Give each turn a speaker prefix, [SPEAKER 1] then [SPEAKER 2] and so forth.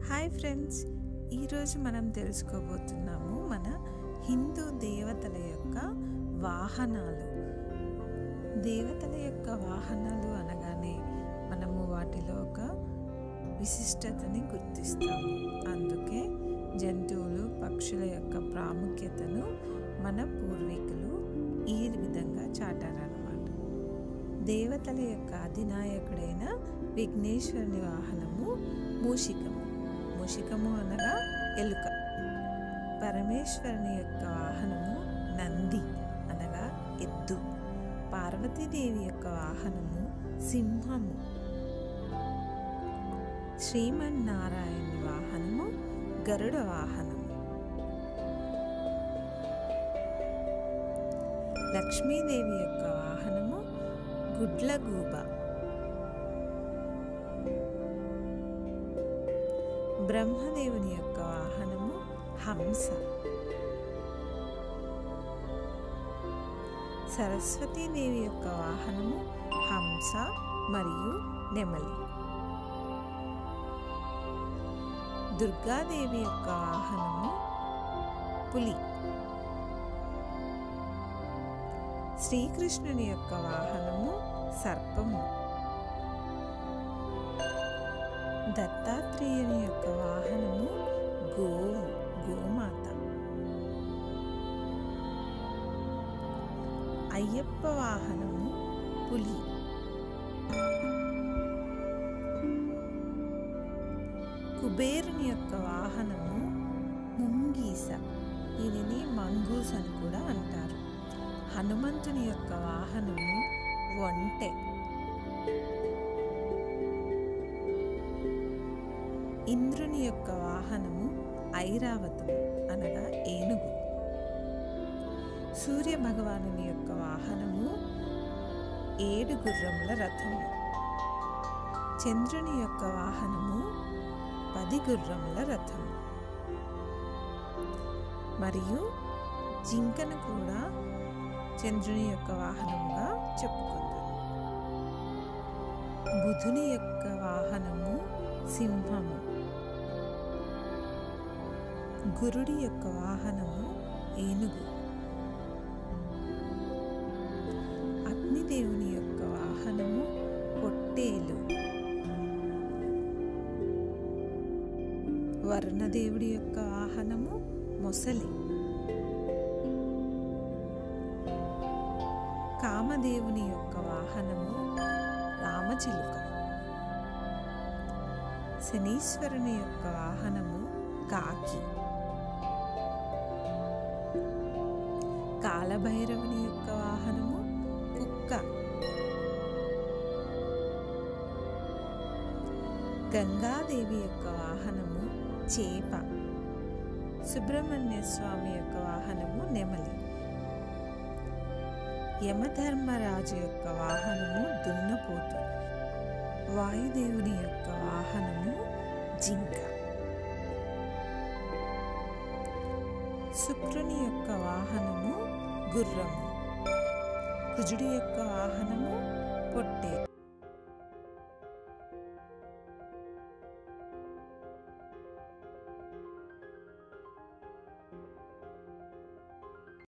[SPEAKER 1] hi friends ఈరోజు మనం తెలుసుకోబోతున్నాము మన హిందూ దేవతల యొక్క వాహనాలు దేవతల యొక్క వాహనాలు అనగానే మనము వాటిలో ఒక విశిష్టతని గుర్తిస్తాము అందుకే జంతువులు పక్షుల యొక్క ప్రాముఖ్యతను మన పూర్వీకులు ఈ విధంగా చాటారన్నమాట దేవతల యొక్క అధినాయకుడైన విఘ్నేశ్వరుని వాహనము మూషికము మూషికము అనగా ఎలుక పరమేశ్వరుని యొక్క వాహనము నంది అనగా ఎద్దు పార్వతీదేవి యొక్క వాహనము సింహము శ్రీమన్నారాయణుని వాహనము గరుడ వాహనము లక్ష్మీదేవి యొక్క వాహనము గుడ్లగూబ బ్రహ్మదేవుని యొక్క వాహనము హంస సరస్వతీదేవి యొక్క వాహనము హంస మరియు నెమలి దుర్గాదేవి యొక్క వాహనము పులి శ్రీకృష్ణుని యొక్క వాహనము సర్పము దత్తాత్రేయుని యొక్క వాహనము గోవు గోమాత అయ్యప్ప వాహనము పులి కుబేరుని యొక్క వాహనము ముంగీస దీనిని మంగూస్ అని కూడా అంటారు హనుమంతుని యొక్క వాహనము ఒంటె ఇంద్రుని యొక్క వాహనము ఐరావతము అనగా ఏనుగు సూర్య భగవానుని యొక్క వాహనము ఏడు గుర్రముల రథము చంద్రుని యొక్క వాహనము పది గుర్రముల రథము మరియు జింకను కూడా చంద్రుని యొక్క వాహనముగా చెప్పుకుందాం బుధుని యొక్క వాహనము సింహము గురుడి యొక్క వాహనము ఏనుగు అగ్నిదేవుని యొక్క వాహనము పొట్టేలు వర్ణదేవుడి యొక్క వాహనము మొసలి కామదేవుని యొక్క వాహనము రామచిలుక శనీశ్వరుని యొక్క వాహనము కాకి కాలభైరవుని యొక్క వాహనము కుక్క గంగాదేవి యొక్క వాహనము చేప సుబ్రహ్మణ్య స్వామి యొక్క వాహనము నెమలి యమధర్మరాజు యొక్క వాహనము దున్నపోతు వాయుదేవుని యొక్క వాహనము జింక శుక్రుని యొక్క వాహనము గుర్రము కుజుడి యొక్క వాహనము పొట్టేలు